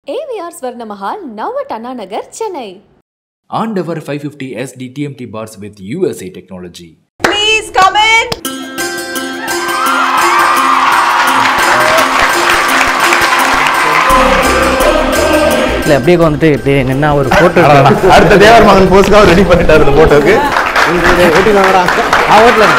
AVR Swarnamahal, now at Anna Nagar, Chennai. Andover 550 SD TMT bars with USA technology. Please come in. இல்லை அப்படியே வந்துட்டு இப்படி நின்னா ஒரு ஃபோட்டோ அடுத்த தேவர் மகன் போஸ்க்காக ரெடி பண்ணிட்டாரு இந்த போட்டோக்கு ஓட்டல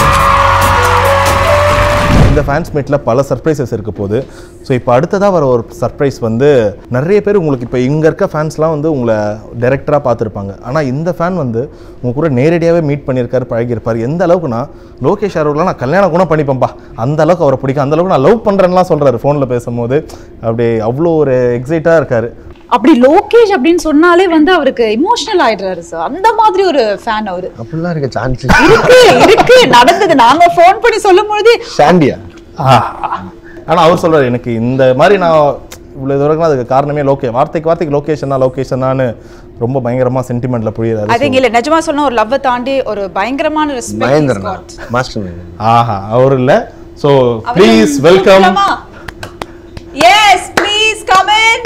இந்த ஃபேன்ஸ் மீட்டில் பல சர்ப்ரைசஸ் இருக்க போகுது ஸோ இப்போ அடுத்ததாக வர ஒரு சர்ப்ரைஸ் வந்து நிறைய பேர் உங்களுக்கு இப்போ இங்கே இருக்க ஃபேன்ஸ்லாம் வந்து உங்களை டைரக்டராக பார்த்துருப்பாங்க ஆனால் இந்த ஃபேன் வந்து உங்க கூட நேரடியாகவே மீட் பண்ணியிருக்காரு பழகியிருப்பார் எந்த அளவுக்குனா லோகேஷ் அவர்கள்லாம் நான் கல்யாணம் கூட பண்ணிப்பேன்ப்பா அந்த அளவுக்கு அவரை பிடிக்கும் அந்த அளவுக்கு நான் லவ் பண்ணுறேன்லாம் சொல்கிறாரு ஃபோனில் பேசும்போது அப்படியே அவ்வளோ ஒரு எக்ஸைட்டாக இருக்காரு அப்படி லோகேஷ் அப்படின்னு சொன்னாலே வந்து அவருக்கு இமோஷனல் ஆயிடுறாரு சார் அந்த மாதிரி ஒரு ஃபேன் அவரு அப்படிலாம் இருக்க சான்ஸ் இருக்கு இருக்கு நடந்தது நாங்க ஃபோன் பண்ணி சொல்லும் பொழுது சாண்டியா ஆனால் அவர் சொல்றாரு எனக்கு இந்த மாதிரி நான் இவ்வளோ தூரம் அதுக்கு காரணமே லோகே வார்த்தைக்கு வார்த்தைக்கு லொக்கேஷனா லொக்கேஷனான்னு ரொம்ப பயங்கரமாக சென்டிமெண்ட்டில் புரியுறாரு அது இல்ல நிஜமா சொன்னா ஒரு லவ்வை தாண்டி ஒரு பயங்கரமான மகேந்திரனா ரெஸ்பெக்ட் மாஸ்டர் மைண்ட் ஆஹா அவர் இல்லை so please welcome yes please come in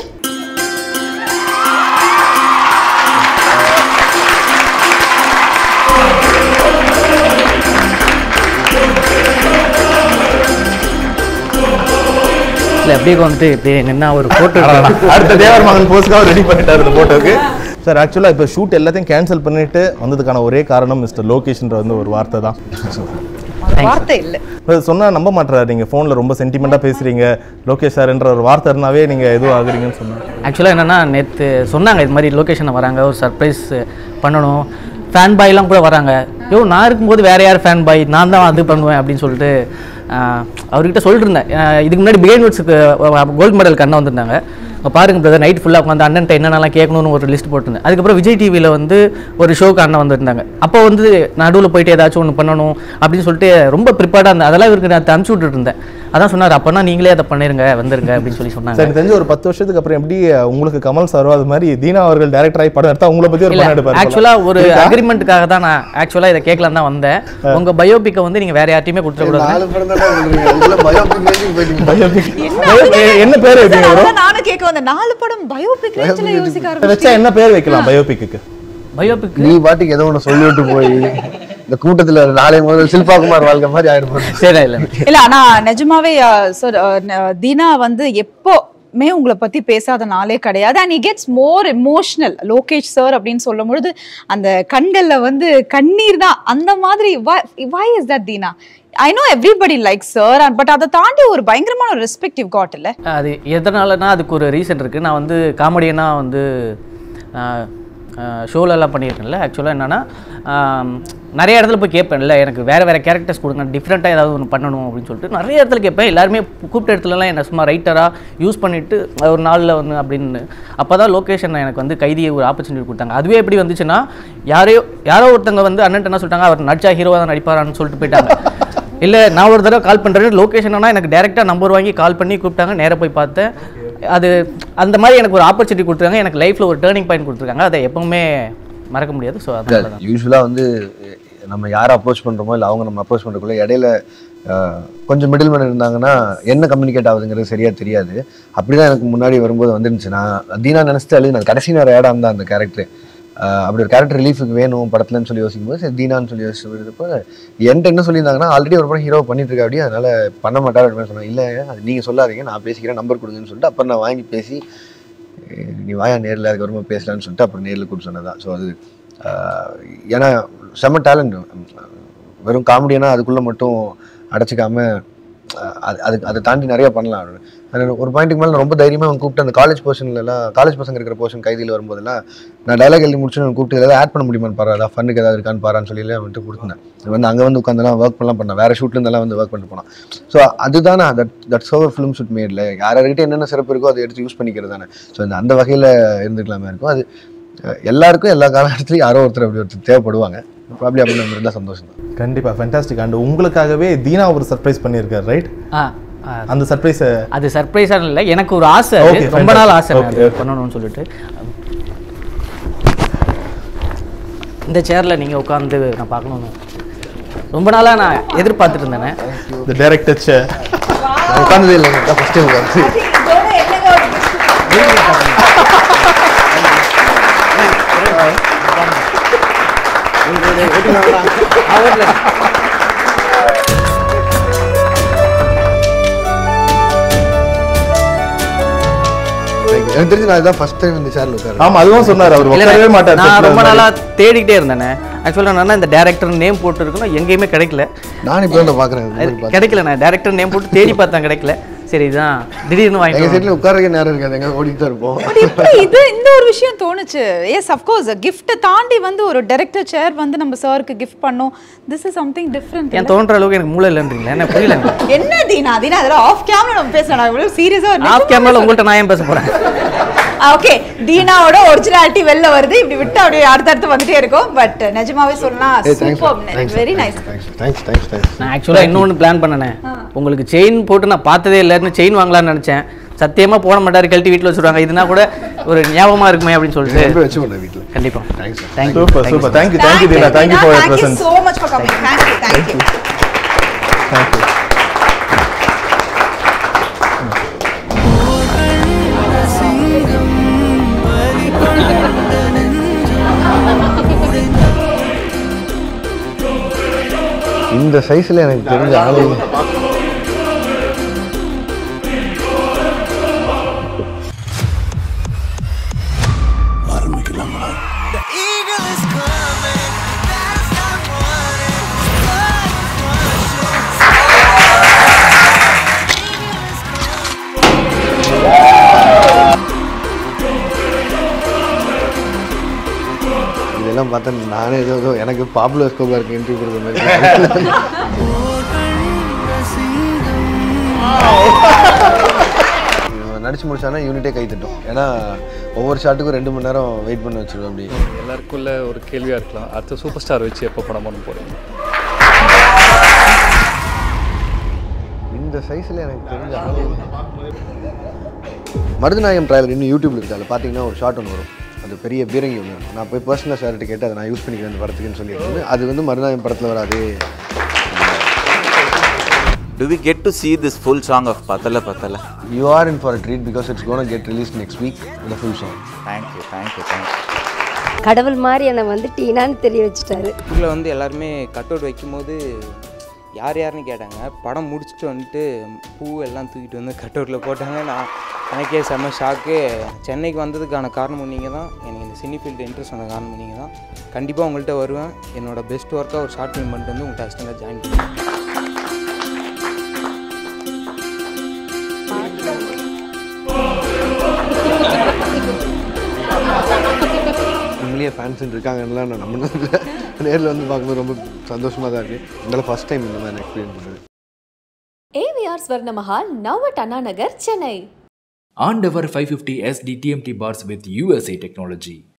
இல்லை அப்படியே வந்துட்டு இப்படி நின்னா ஒரு ஃபோட்டோ அடுத்த தேவர் மகன் போஸ்க்காக ரெடி பண்ணிட்டாரு இந்த போட்டோக்கு சார் ஆக்சுவலாக இப்போ ஷூட் எல்லாத்தையும் கேன்சல் பண்ணிட்டு வந்ததுக்கான ஒரே காரணம் மிஸ்டர் லோகேஷ்ன்ற வந்து ஒரு வார்த்தை தான் வார்த்தை இல்ல இப்போ சொன்னா நம்ப மாட்டாரு நீங்கள் ஃபோனில் ரொம்ப சென்டிமெண்ட்டாக பேசுறீங்க லோகேஷ் சார்ன்ற ஒரு வார்த்தை இருந்தாவே நீங்கள் எதுவும் ஆகுறீங்கன்னு சொன்னாங்க ஆக்சுவலாக என்னென்னா நேற்று சொன்னாங்க இது மாதிரி லொக்கேஷனில் வராங்க ஒரு சர்ப்ரைஸ் பண்ணணும் ஃபேன் பாய்லாம் கூட வராங்க யோ நான் இருக்கும்போது வேற யார் ஃபேன் பாய் நான் தான் அது பண்ணுவேன் அப்படின்னு சொல்லிட்டு ஆஹ், அவர்கிட்ட சொல்லிட்டு இருந்தேன் ஆஹ், இதுக்கு முன்னாடி பிகைன் நோட்ஸுக்கு கோல்டு மெடலுக்கு அண்ணன் வந்திருந்தாங்க அப்ப பாருங்க பிரதர் நைட் ஃபுல்லாக உட்காந்து அண்ணன்ட்ட என்னென்னலாம் கேட்கணும்னு ஒரு லிஸ்ட் போட்டிருந்தேன் அதுக்கப்புறம் விஜய் டிவியில் வந்து ஒரு ஷோக்கு அண்ணன் வந்திருந்தாங்க அப்போ வந்து நடுவில் போயிட்டு ஏதாச்சும் ஒன்று பண்ணணும் அப்படின்னு சொல்லிட்டு ரொம்ப ப்ரிப்பேர்டாக இருந்தேன் அதெல்லாம் இவருக்கு நான் அனுப்பிச்சி விட்டுட்டு இருந்தேன் அதான் சொன்னார் அப்போனா நீங்களே அதை பண்ணிருங்க வந்துருங்க அப்படின்னு சொல்லி சொன்னாங்க சரி தெரிஞ்ச ஒரு பத்து வருஷத்துக்கு அப்புறம் எப்படி உங்களுக்கு கமல் சாரோ அது மாதிரி தீனா அவர்கள் டைரக்டர் ஆகி படம் எடுத்தா உங்களை பற்றி ஒரு படம் எடுப்பாரு போல. ஆக்சுவலா ஒரு இருக்கா? அக்ரிமெண்ட்டுக்காக தான் நான் ஆக்சுவலா இதை கேட்கலாம் தான் வந்தேன் உங்க பயோபிக்கை வந்து நீங்க வேற யார்ட்டையுமே கொடுத்துடக்கூடாது நாலு படம் தான் சொல்றீங்க அதுல பயோபிக் ரேஞ்சுக்கு போயிட்டீங்க Biopic. எ- என்ன பேர் வைப்பீங்க bro? அதான் நானும் கேட்க வந்தேன் நாலு படம் பயோபிக் ரேஞ்சில யோசிக்க வச்சா ஆரம்பிச்சு என்ன பேர் வைக்கலாம் பயோபிக்கு பயோபிக் நீ பாட்டுக்கு ஏதோ ஒன்று சொல்லி விட்டு போய் இந்த கூட்டத்துல நாளை முதல் சில்பாகுமார் வாழ்க்கை மாதிரி ஆயிடும் சரி இல்ல இல்ல ஆனா நிஜமாவே சார் தீனா வந்து எப்போமே உங்களை பத்தி பேசாத நாளே கிடையாது and he gets more emotional Lokesh sir அப்படின்னு சொல்லும் பொழுது அந்த கண்கள்ல வந்து கண்ணீர் தான் அந்த மாதிரி why is that Deena I know everybody like sir but அதை தாண்டி ஒரு பயங்கரமான ஒரு ரெஸ்பெக்டிவ் காட் இல்ல அது எதனாலனா அதுக்கு ஒரு ரீசன் இருக்கு நான் வந்து காமெடியனா வந்து ஷோலெல்லாம் பண்ணியிருக்கேன்ல ஆக்சுவலாக என்னன்னா ஆம், நிறைய இடத்துல போய் கேட்பேன்ல எனக்கு வேறு வேறு கேரக்டர்ஸ் கொடுங்க டிஃப்ரெண்ட்டாக ஏதாவது ஒன்று பண்ணணும் அப்படின்னு சொல்லிட்டு நிறைய இடத்துல கேட்பேன் எல்லாருமே கூப்பிட்ட இடத்துலலாம் என்ன சும்மா ரைட்டராக யூஸ் பண்ணிட்டு ஒரு நாளில் வந்து அப்படின்னு அப்போ தான் லொக்கேஷன் எனக்கு வந்து கைதியை ஒரு ஆப்பர்ச்சுனிட்டி கொடுத்தாங்க அதுவே எப்படி வந்துச்சுன்னா யாரையோ யாரோ ஒருத்தங்க வந்து அண்ணன்ட்ட என்ன சொல்லிட்டாங்க அவர் நடிச்சா ஹீரோவாக தான் நடிப்பாரான்னு சொல்லிட்டு போயிட்டாங்க இல்லை நான் ஒரு தடவை கால் பண்ணுறேன் லொக்கேஷன்னா எனக்கு டேரெக்டாக நம்பர் வாங்கி கால் பண்ணி கூப்பிட்டாங்க நேராக போய் பார்த்தேன் அது அந்த மாதிரி எனக்கு ஒரு ஆப்பர்ச்சுனிட்டி கொடுத்துருக்காங்க எனக்கு லைஃப்பில் ஒரு டேர்னிங் பாயிண்ட் கொடுத்துருக்காங்க அதை எப்பவுமே மறக்க முடியாது ஸோ அதனால தான் யூஸ்வலா வந்து நம்ம யாரை அப்ரோச் பண்றோமோ இல்லை அவங்க நம்ம அப்ரோச் பண்றதுக்குள்ள இடையில அஹ், கொஞ்சம் மிடில் மேன் இருந்தாங்கன்னா என்ன கம்யூனிகேட் ஆகுதுங்கிறது சரியா தெரியாது அப்படிதான் எனக்கு முன்னாடி வரும்போது வந்துருந்துச்சு நான் தீனா நினைச்சிட்டு அழுது நான் கடைசி நேரம் ஏடாம் தான் அந்த கேரக்டர் அப்படி ஒரு கேரக்டர் ரிலீஃபுக்கு வேணும் படத்துலன்னு சொல்லி யோசிக்கும் போது சரி தீனான்னு சொல்லி யோசிச்சப்போ என்கிட்ட என்ன சொல்லியிருந்தாங்கன்னா ஆல்ரெடி ஒரு படம் ஹீரோ பண்ணிட்டு இருக்கா அப்படி அதனால பண்ண மாட்டாரு அப்படின்னு சொன்னாங்க இல்லை அது நீங்க சொல்லாதீங்க நான் பேசிக்கிறேன் நம்பர் கொடுங்கன்னு சொல்லிட்டு அப்புறம் நான் வாங்கி பேசி அஹ் நீ வாயா நேரில் அதுக்கப்புறமா பேசலான்னு சொல்லிட்டு அப்புறம் நேரில் கூப்பிட்டு சொன்னதான் ஸோ அது ஆஹ் ஏன்னா செம்ம டேலண்ட் வெறும் காமெடினா அதுக்குள்ளே மட்டும் அடைச்சிக்காம ஆஹ் அது அதுக்கு அதை தாண்டி நிறைய பண்ணலாம் அது ஒரு பாயிண்ட்டுக்கு மேலே ரொம்ப தைரியமாக அவன் கூப்பிட்டு அந்த காலேஜ் போர்ஷன்லலாம் காலேஜ் பசங்க இருக்கிற போர்ஷன் கைதியில் வரும்போதெல்லாம் நான் டைலாக் எழுதி முடிச்சு அவன் கூப்பிட்டு ஏதாவது ஆட் பண்ண முடியுமான்னு பாரு அதான் ஃபன்னுக்கு ஏதாவது இருக்கான்னு பாரான்னு சொல்லி வந்துட்டு கொடுத்தேன் இவன் வந்து அங்கே வந்து உட்காந்துலாம் ஒர்க் பண்ணலாம் பண்ணேன் வேறு ஷூட்லேருந்தெல்லாம் வந்து ஒர்க் பண்ணிட்டு போனான் ஸோ அதுதானே தட் தட் சோவர் ஃபிலிம் ஷூட் மேடில் யார்கிட்ட என்னென்ன சிறப்பு இருக்கோ அதை எடுத்து யூஸ் பண்ணிக்கிறது தானே ஸோ இந்த அந்த வகையில் இருந்துக்கலாமே இருக்கும் அது அஹ், எல்லாருக்கும் எல்லா காலகட்டத்திலையும் யாரோ ஒருத்தர் அப்படி ஒருத்தர் தேவைப்படுவாங்க ப்ராப்ளி அப்படி நம்ம இருந்தால் சந்தோஷம் தான் கண்டிப்பா ஃபேண்டாஸ்டிக் அண்ட் உங்களுக்காகவே தீனா ஒரு சர்ப்ரைஸ் பண்ணியிருக்காரு ரைட் ஆ ஆ, அந்த சர்ப்ரைஸை அது சர்ப்ரைஸாக இல்லை எனக்கு ஒரு ஆசை அது. Okay, ரொம்ப நாள் ஆசை fantastic. நான் Okay, அது okay. பண்ணணும்னு சொல்லிட்டு இந்த சேரில் நீங்கள் உட்காந்து நான் பார்க்கணும்னு ரொம்ப நாளாக நான் எதிர்பார்த்துட்டு இருந்தேனே த டைரக்டர் நான் உட்காந்ததே இல்லைங்க ஃபஸ்ட் டைம் உட்காந்து எனக்கு தெரிஞ்சு நான் இதான் ஃபர்ஸ்ட் டைம் இந்த சேர்ல உட்காரு ஆமா அதுவும் சொன்னார் அவர் இல்ல, உட்காரவே மாட்டார் நான் setல ரொம்ப இருந்தாரு. நாளா தேடிக்கிட்டே இருந்தேனே ஆக்சுவலாக நான் இந்த டேரக்டர் நேம் போட்டு இருக்கணும் எங்கேயுமே கிடைக்கல நான் இப்போ தான் பார்க்குறேன் கிடைக்கல நான் டேரக்டர் நேம் போட்டு தேடி பார்த்தேன் கிடைக்கல சரி இதுதான் திடீர்னு எங்க வாங்கிட்டு சைட்ல உட்காரவே நேரம் இருக்காது எங்க ஓடிட்டு தான் இருப்போம் பட் எப்படி இது இந்த ஒரு விஷயம் தோணுச்சு எஸ் அஃப்கோர்ஸ் கிஃப்ட்டை தாண்டி வந்து ஒரு டைரக்டர் சேர் வந்து நம்ம சாருக்கு கிஃப்ட் பண்ணோம் திஸ் இஸ் சம்திங் டிஃப்ரெண்ட் என் தோன்ற அளவுக்கு எனக்கு மூளை இல்லைன்றீங்களா என்ன புரியல என்ன தீனா தீனா அதெல்லாம் ஆஃப் கேமரா நம்ம பேசணும் இவ்வளவு சீரியஸா ஆஃப் கேமரால உங்கள்கிட்ட நான் ஏன் பேச போறேன் ஓகே தீனாவோட ஒரிஜினாலிட்டி வெளில வருது இப்படி விட்டு அப்படியே அடுத்தடுத்து வந்துட்டே இருக்கும் பட் நிஜமாவே சொல்லலாம் super very nice thanks thanks thanks thanks நான் ஆக்சுவலாக இன்னொன்று பிளான் பண்ணனேன் உங்களுக்கு செயின் போட்டு நான் பார்த்ததே இல்லைன்னு செயின் வாங்கலாம்னு நினச்சேன் சத்தியமா போட மாட்டாரு கழட்டி வீட்டில் வச்சுருவாங்க இதுனா கூட ஒரு ஞாபகமா இருக்குமே அப்படின்னு சொல்லிட்டு வச்சு பண்ணேன் வீட்டில் கண்டிப்பா thanks thank you super super thank you thank you Deena thank you for your Thank you presence so much for coming. Thank you, thank you. Thank you இந்த சைஸ்ல எனக்கு தெரிஞ்ச ஆளு இதெல்லாம் பார்த்தா நானே ஏதோ ஏதோ எனக்கு பாப்புலர் ஸ்கோப்ல இருக்கு இன்டர்வியூ கொடுக்குற மாதிரி இவன் நடிச்சு முடிச்சானா யூனிட்டே கை தட்டும் ஏன்னா ஒவ்வொரு ஷாட்டுக்கும் ரெண்டு மணி நேரம் வெயிட் பண்ண வச்சிருவோம் அப்படி எல்லாருக்குள்ள ஒரு கேள்வியாக இருக்கலாம் அடுத்த சூப்பர் ஸ்டார் வச்சு எப்போ படம் பண்ண போகிறீங்க இந்த சைஸில் எனக்கு தெரிஞ்ச ஆளு மருதநாயகம் ட்ரையல் இன்னும் யூடியூப்ல இருக்கு அதில் பார்த்தீங்கன்னா ஒரு ஷார்ட் ஒன்று வரும் அது பெரிய பீரங்கி ஒன்று இருக்கும் நான் போய் பர்சனல் சார்கிட்ட கேட்டு அதை நான் யூஸ் பண்ணிக்கிறேன் இந்த படத்துக்குன்னு சொல்லியிருக்கேன் அது வந்து மருதநாயகம் படத்தில் வர அதே Do we get to see this full song of Patala Patala? You are in for treat because it's gonna get release next week இந்த full song Thank you, thank you, thank you. கடவுள் மாதிரி என்னை வந்து டீனான்னு தெரிய வச்சுட்டாரு ஊரில் வந்து எல்லாருமே கட் அவுட் வைக்கும்போது யார் யாருன்னு கேட்டாங்க படம் முடிச்சுட்டு வந்துட்டு பூ எல்லாம் தூக்கிட்டு வந்து கட் அவுட்டில் போட்டாங்க நான் எனக்கே செம்ம ஷாக்கு சென்னைக்கு வந்ததுக்கான காரணமும் நீங்கள் தான் எனக்கு இந்த சினி ஃபீல்டு இன்ட்ரெஸ்ட் வந்த காரணமும் நீங்கள் தான் கண்டிப்பாக உங்கள்கிட்ட வருவேன் என்னோட பெஸ்ட் ஒர்க்காக ஒரு ஷார்ட் ஃபிலிம் பண்ணிட்டு வந்து உங்கள்கிட்ட அசிஸ்டண்டாக ஜாயின் பண்ணுவேன் உண்மையிலேயே ஃபேன்ஸ் இருக்காங்கலாம் நான் நம்பினதில்லை நேரில் வந்து பார்க்கும்போது ரொம்ப சந்தோஷமாக தான் இருக்குது உங்களால் ஃபஸ்ட் டைம் இந்த மாதிரி எக்ஸ்பீரியன்ஸ் பண்ணுறது AVR Swarnamahal, now at Anna Nagar, Chennai. Andava 550 SD TMT bars with USA technology.